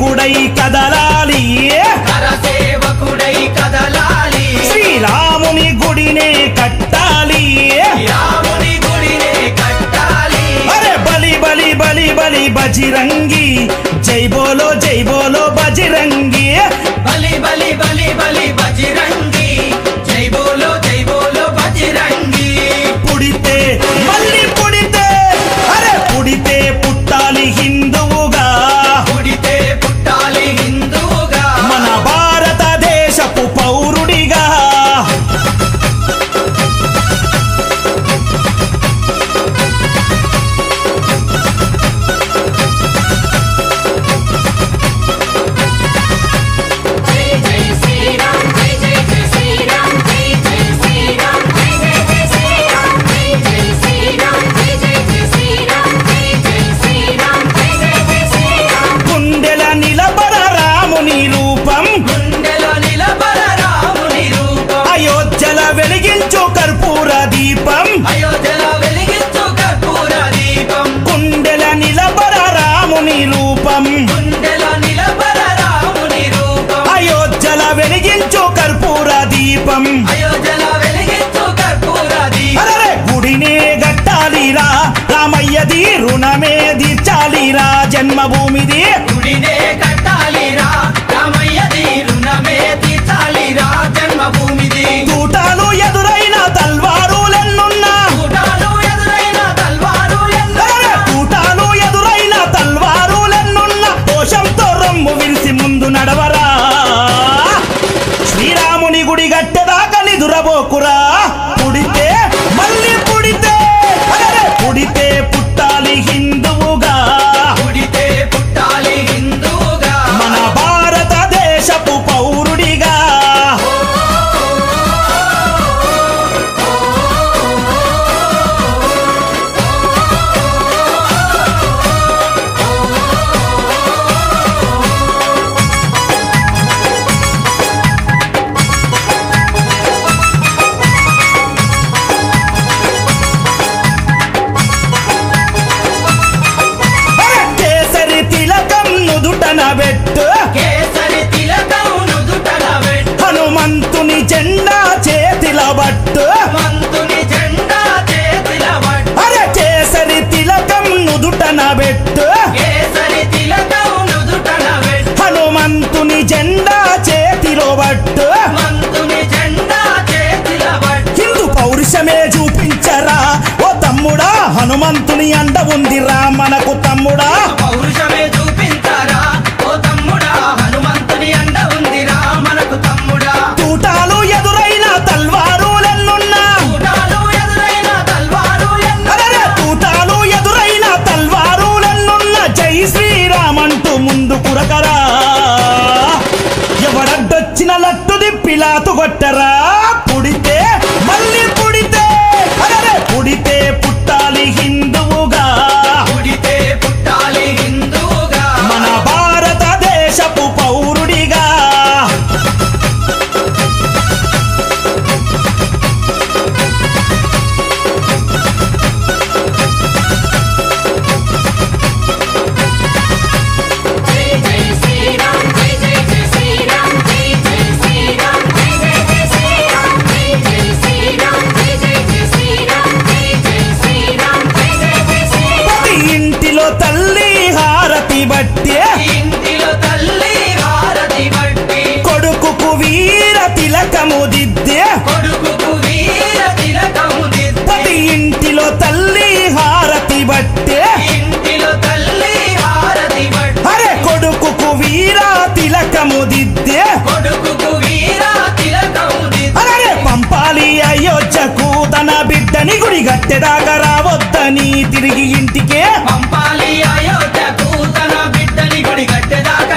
సేవకుడై కదలాలి కరసేవకుడై కదలాలి శ్రీరాముని గుడినే కట్టాలి రాముని గుడినే కట్టాలి అరే బలి బలి బలి బలి బజిరంగి జై బోలో జై బోలో బజిరంగి బలి బలి బలి బలి బజిరంగి జై బోలో జై బోలో బజిరంగి పుడితే మళ్ళీ పుడితే అరే పుడితే పుట్టాలి హిందువుగా పుడితే పుట్టాలి హిందువుగా మన భారతదేశపు పౌరుడిగా జై జై శ్రీరామ్ జై జై జై శ్రీరామ్ జై జై శ్రీరామ్ జై జై జై శ్రీరామ్ జై జై శ్రీరామ్ జై జై జై శ్రీరామ్ జై జై శ్రీరామ్ జై జై జై శ్రీరామ్ గుండెల నిలబడ రాముని రూపం గుండెలో నిలబడ రాముని రూపం అయోధ్యల వెలిగించు కర్పూర దీపం అయోధ్యలో వెలిగించు కర్పూర దీపం గుండెల నిలబడ రాముని రూపం గుండెలో నిలబడ రాముని రూపం అయోధ్యల వెలిగించు కర్పూర దీపం అయోధ్యలో వెలిగించు కర్పూర దీపం అరే గుడినే గట్టాలిరా రామయ్యది రుణమే తీర్చాలిరా జన్మభూమిది గుడినే కట్టాలిరా రామయ్యది రుణమే తీర్చాలిరా జన్మభూమిది తూటాలు ఎదురైన తల్వారులెన్నున్నా కూటాలు ఎదురైన తల్వారు అరే ఎన్నో తూటాలు ఎదురైన తల్వారులెన్నున్నా దోషంతో రొమ్ము విరిసి ముందు నడవరా శ్రీరాముని గుడి గట్టెదాకా నిదురబోకురా పుడితే మళ్ళీ పుడితే అరే పుడితే పుట్టాలి హిందువుగా పుడితే పుట్టాలి హిందువుగా మన భారతదేశపు పౌరుడిగా అరే కేసరి తిలకం నుదుటన పెట్టు కేసరి తిలకం నుదుటన పెట్టు హనుమంతుని జెండా చేతిల బట్టు మంతుని జెండా చేతిల పట్టు అరే కేసరి తిలకం నుదుటన పెట్టు కేసరి తిలకం నుదుటన పెట్టు హనుమంతుని జెండా చేతిలో బట్టు మంతుని జెండా చేతిల పట్టు హిందూ పౌరుషమే చూపించరా ఓ తమ్ముడా హనుమంతుని అండ ఉందిరా మనకు తమ్ముడా పౌరుషమే చూపించారా ఓ తమ్ముడా హనుమంతుని అండ ఉందిరా మనకు తమ్ముడా తూటాలు ఎదురైన తల్వారులెన్నున్నా కూటాలు ఎదురైన తల్వారు ఎన్నో అరే తూటాలు ఎదురైన తల్వారులెన్నున్న జై శ్రీరామంటూ ముందు కురకరా ఎవడడ్డొచ్చిన లట్టు దిప్పిలాతు కొట్టరా పుడితే మళ్ళీ పుడితే అరే పుడితే పుట్టాలి హిందువుగా పుడితే పుట్టాలి హిందువుగా మన భారతదేశపు పౌరుడిగా జై జై శ్రీరామ్ జై జై జై శ్రీరామ్ జై జై శ్రీరామ్ జై జై జై శ్రీరామ్ జై జై శ్రీరామ్ జై జై జై శ్రీరామ్ జై జై శ్రీరామ్ జై జై జై శ్రీరామ్ ప్రతి ఇంటిలో తల్లి హారతి బట్టే ఇంటిలో తల్లి హారతి బట్టి కొడుకుకు వీర తిలకము దిద్దే కొడుకుకు వీర తిలకము దిద్ది ప్రతి ఇంటిలో తల్లి హారతి బట్టే ఇంటిలో తల్లి హారతి బట్టి అరే కొడుకుకు వీర తిలకము దిద్దే కొడుకుకు వీర తిలకము దిద్ది అరే పంపాలి అయోధ్యకు తన బిడ్డని గుడి గట్టెదాకా రావద్దని తిరిగి ఇంటికే పంపాలి అయోధ్యకు తన బిడ్డని గుడి కట్టెదాకా